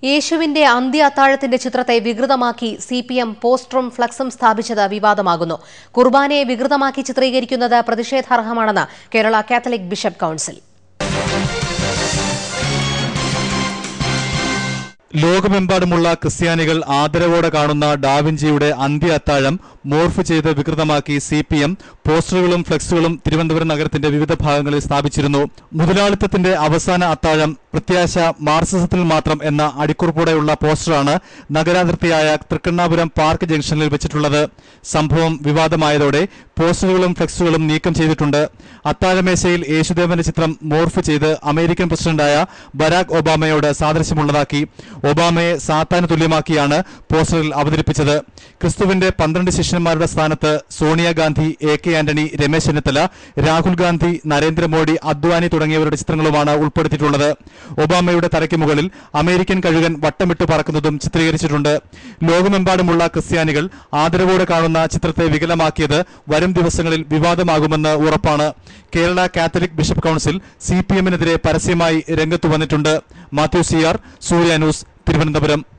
യേശുവിന്റെ അന്ത്യ അത്താഴത്തിന്റെ ചിത്രത്തെ വികൃതമാക്കി സി പി എം പോസ്റ്ററും ഫ്ലക്സും സ്ഥാപിച്ചത് വിവാദമാകുന്നു കുർബാനയെ വികൃതമാക്കി ചിത്രീകരിക്കുന്നത് പ്രതിഷേധാർഹമാണെന്ന് കേരള കാത്തലിക് ബിഷപ്പ് കൌൺസിൽ ലോകമെമ്പാടുമുള്ള ക്രിസ്ത്യാനികൾ ആദരവോടെ കാണുന്ന ഡാവിഞ്ചിയുടെ അന്ത്യ അത്താഴം മോർഫ് ചെയ്ത് വികൃതമാക്കി സി പി എം പോസ്റ്ററുകളും ഫ്ലെക്സുകളും തിരുവനന്തപുരം നഗരത്തിന്റെ വിവിധ ഭാഗങ്ങളിൽ സ്ഥാപിച്ചിരുന്നു മുതലാളിത്തത്തിന്റെ അവസാന അത്താഴം പ്രത്യാശ മാർക്സിസത്തിൽ മാത്രം എന്ന അടിക്കുറിപ്പോടെയുള്ള പോസ്റ്ററാണ് നഗരാതിർത്തിയായ തൃക്കണ്ണാപുരം പാർക്ക് ജംഗ്ഷനിൽ വെച്ചിട്ടുള്ളത് സംഭവം വിവാദമായതോടെ പോസ്റ്ററുകളും ഫ്ലെക്സുകളും നീക്കം ചെയ്തിട്ടുണ്ട് അത്താഴമേശയിൽ യേശുദേവന്റെ ചിത്രം മോർഫ് ചെയ്ത് അമേരിക്കൻ പ്രസിഡന്റായ ബരാക് ഒബാമയോട് സാദൃശ്യമുള്ളതാക്കി ഒബാമയെ സാത്താന് തുല്യമാക്കിയാണ് പോസ്റ്ററിൽ അവതരിപ്പിച്ചത് ക്രിസ്തുവിന്റെ പന്ത്രണ്ട് ശിഷ്യന്മാരുടെ സ്ഥാനത്ത് സോണിയാഗാന്ധി എ കെ ആന്റണി രമേശ് ചെന്നിത്തല രാഹുൽ ഗാന്ധി നരേന്ദ്രമോദി അദ്വാനി തുടങ്ങിയവരുടെ ചിത്രങ്ങളുമാണ് ഉൾപ്പെടുത്തിയിട്ടുള്ളത് ഒബാമയുടെ തലയ്ക്ക് മുകളിൽ അമേരിക്കൻ കഴുകൻ വട്ടമിട്ട് പറക്കുന്നതും ചിത്രീകരിച്ചിട്ടുണ്ട് ലോകമെമ്പാടുമുള്ള ക്രിസ്ത്യാനികൾ ആദരവോടെ കാണുന്ന ചിത്രത്തെ വികലമാക്കിയത് വരും ദിവസങ്ങളിൽ വിവാദമാകുമെന്ന് ഉറപ്പാണ് Kerala Catholic bishop council C P എമ്മിനെതിരെ പരസ്യമായി രംഗത്തു വന്നിട്ടുണ്ട് Mathew C R Surya news Thiruvananthapuram